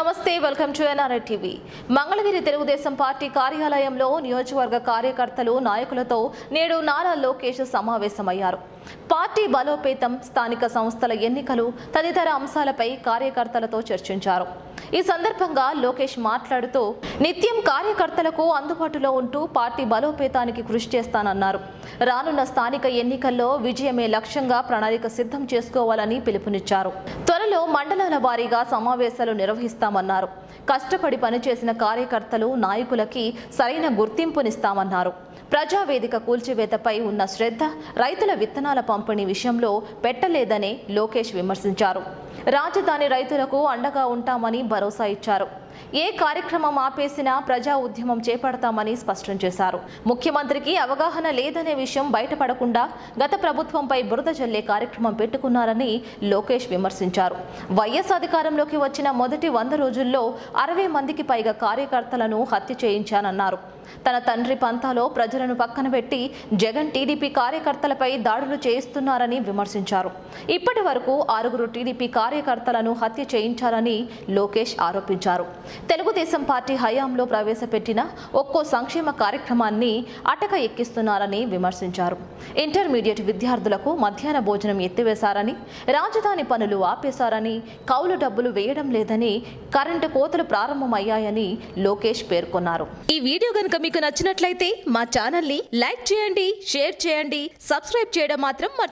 నమస్తే welcome to NRI TV Mangalagiri Telugu Desam party కార్యాలయంలో నియోజకవర్గ కార్యకర్తలు నాయకులతో నేడు నారా లోకేష్ సమావేశమయ్యారు పార్టీ బలోపేతం స్థానిక సంస్థల ఎన్నికలు తదితర అంశాలపై కార్యకర్తలతో చర్చించారు ఈ సందర్భంగా లోకేష్ మాట్లాడుతూ నిత్యం కార్యకర్తలకు అందుబాటులో ఉంటూ పార్టీ బలోపేతానికి కృషి చేస్తానన్నారు రానున్న స్థానిక ఎన్నికల్లో విజయమే లక్ష్యంగా ప్రణాళిక సిద్ధం చేసుకోవాలని పిలుపునిచ్చారు త్వరలో మండలాల వారీగా సమావేశాలు నిర్వహిస్తామన్నారు కష్టపడి పనిచేసిన కార్యకర్తలు నాయకులకి సరైన గుర్తింపునిస్తామన్నారు ప్రజావేదిక కూల్చివేతపై ఉన్న శ్రద్ధ రైతుల విత్తనాల పంపిణీ విషయంలో పెట్టలేదని లోకేష్ విమర్శించారు రాజధాని రైతులకు అండగా ఉంటామని భరోసా ఇచ్చారు ఏ కార్యక్రమం ఆపేసినా ప్రజా ఉద్యమం చేపడతామని స్పష్టం చేశారు ముఖ్యమంత్రికి అవగాహన లేదనే విషయం బయటపడకుండా గత ప్రభుత్వంపై బురద జల్లే కార్యక్రమం పెట్టుకున్నారని లోకేష్ విమర్శించారు వైఎస్ అధికారంలోకి వచ్చిన మొదటి వంద రోజుల్లో అరవై మందికి పైగా కార్యకర్తలను హత్య చేయించానన్నారు తన తండ్రి పంతాలో ప్రజలను పక్కన పెట్టి జగన్ టీడీపీ కార్యకర్తలపై దాడులు చేయిస్తున్నారని విమర్శించారు ఇప్పటి వరకు ఆరుగురు టీడీపీ కార్యకర్తలను హత్య చేయించారని లోకేష్ ఆరోపించారు తెలుగుదేశం పార్టీ హయాంలో ప్రవేశపెట్టిన ఒక్కో సంక్షేమ కార్యక్రమాన్ని అటక ఎక్కిస్తున్నారని విమర్శించారు ఇంటర్మీడియట్ విద్యార్థులకు మధ్యాహ్న భోజనం ఎత్తివేశారని రాజధాని పనులు ఆపేశారని కౌలు డబ్బులు వేయడం లేదని కరెంటు కోతలు ప్రారంభమయ్యాయని లోకేష్ పేర్కొన్నారు ఈ వీడియో కనుక మీకు నచ్చినట్లయితే మా ఛానల్ని లైక్ చేయండి షేర్ చేయండి సబ్స్క్రైబ్ చేయడం మాత్రం మర్చి-